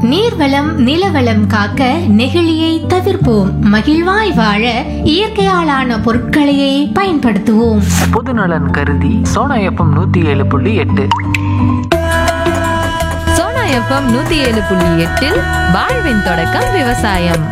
நீர்வளம் நிலவளம் காக்க நெகிழியை தவிர்ப்போம் மகிழ்வாய் வாழ இயற்கையாலான பொருட்களையே பயன்படுத்துவோம் பொதுநலன் கருதி சோனா எஃப்எம் நூத்தி ஏழு புள்ளி எட்டு சோனா எஃப்எம் நூத்தி ஏழு புள்ளி எட்டில் வாழ்வின் தொடக்கம் விவசாயம்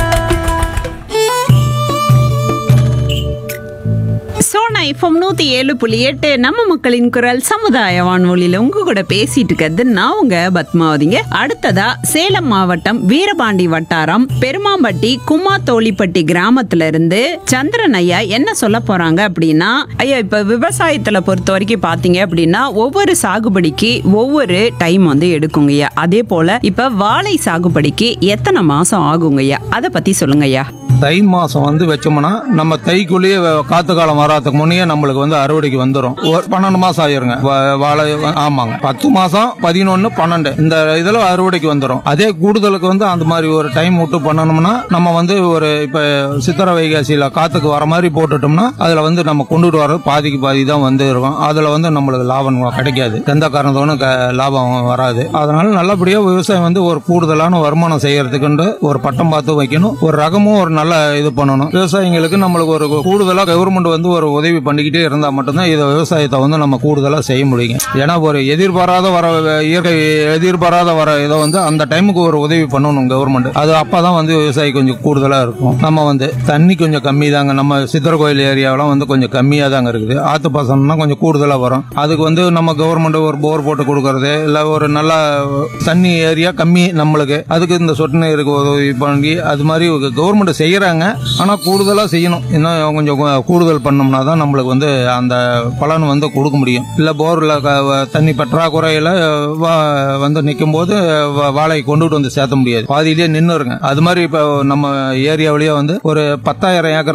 சோனா எஃப்எம் நூத்தி ஏழு புள்ளி எட்டு நம்ம மக்களின் குரல் சமுதாய வானொலியில உங்க கூட பேசிட்டு இருக்கிறது நான் உங்க பத்மாவதிங்க அடுத்ததா சேலம் மாவட்டம் வீரபாண்டி வட்டாரம் பெருமாம்பட்டி குமாத்தோலிப்பட்டி கிராமத்துல இருந்து சந்திரன் ஐயா என்ன சொல்ல போறாங்க அப்படின்னா ஐயா இப்ப விவசாயத்துல பொறுத்த வரைக்கும் பாத்தீங்க அப்படின்னா ஒவ்வொரு சாகுபடிக்கு ஒவ்வொரு டைம் வந்து எடுக்குங்கய்யா அதே போல இப்ப வாழை சாகுபடிக்கு எத்தனை மாசம் ஆகுங்கய்யா அதை பத்தி சொல்லுங்க ஐயா தை மாசம் வந்து வச்சோம்னா நம்ம தைக்குள்ளேயே வ- காத்து காலம் வராதுக்கு முன்னே நம்மளுக்கு வந்து அறுவடைக்கு வந்துடும் ஒரு பன்னெண்டு மாசம் ஆயிருங்க வ- வாழை ஆமாங்க பத்து மாசம் பதினொன்னு பன்னெண்டு இந்த இதுல அறுவடைக்கு வந்துடும் அதே கூடுதலுக்கு வந்து அந்த மாதிரி ஒரு டைம் விட்டு பண்ணணும்னா நம்ம வந்து ஒரு இப்ப சித்திரை வைகாசியில காத்துக்கு வர மாதிரி போட்டுட்டோம்னா அதுல வந்து நம்ம கொண்டுட்டு வர்றது பாதிக்கு பாதி தான் வந்து இருக்கும் அதுல வந்து நம்மளுக்கு லாபம் கிடைக்காது எந்த காரணத்தோடும் க- லாபம் வராது அதனால நல்லபடியா விவசாயம் வந்து ஒரு கூடுதலான வருமானம் செய்யறதுக்குண்டு ஒரு பட்டம் பார்த்து வைக்கணும் ஒரு ரகமும் ஒரு நல்ல இது பண்ணணும் விவசாயிங்களுக்கு நம்மளுக்கு ஒரு கூடுதலா கவர்மெண்ட் வந்து ஒரு உதவி பண்ணிக்கிட்டே இருந்தா மட்டும்தான் இதை விவசாயத்தை வந்து நம்ம கூடுதலா செய்ய முடியுங்க ஏன்னா ஒரு எதிர்பாராத வர இயற்கை எதிர்பாராத வர இதை வந்து அந்த டைமுக்கு ஒரு உதவி பண்ணணும் கவர்மெண்ட் அது அப்பதான் வந்து விவசாயி கொஞ்சம் கூடுதலா இருக்கும் நம்ம வந்து தண்ணி கொஞ்சம் கம்மி தாங்க நம்ம சித்தர் கோயில் ஏரியாவெல்லாம் வந்து கொஞ்சம் கம்மியா தாங்க இருக்குது ஆத்து பாசனம்னா கொஞ்சம் கூடுதலா வரும் அதுக்கு வந்து நம்ம கவர்மெண்ட் ஒரு போர் போட்டு கொடுக்கறது இல்ல ஒரு நல்ல தண்ணி ஏரியா கம்மி நம்மளுக்கு அதுக்கு இந்த சொட்டு நீருக்கு உதவி பண்ணி அது மாதிரி கவர்மெண்ட் செய்யறாங்க ஆனா கூடுதலா செய்யணும் இன்னும் கொஞ்சம் கூ- கூடுதல் பண்ணோம்னா தான் நம்மளுக்கு வந்து அந்த பலன் வந்து கொடுக்க முடியும் இல்ல போர்ல க- தண்ணி பற்றாக்குறையில வா- வந்து நிற்கும் போது வா- வாழை கொண்டுட்டு வந்து சேர்த்த முடியாது பாதியிலேயே நின்னுருங்க அது மாதிரி இப்ப நம்ம ஏரியாவிலேயே வந்து ஒரு பத்தாயிரம் ஏக்கர்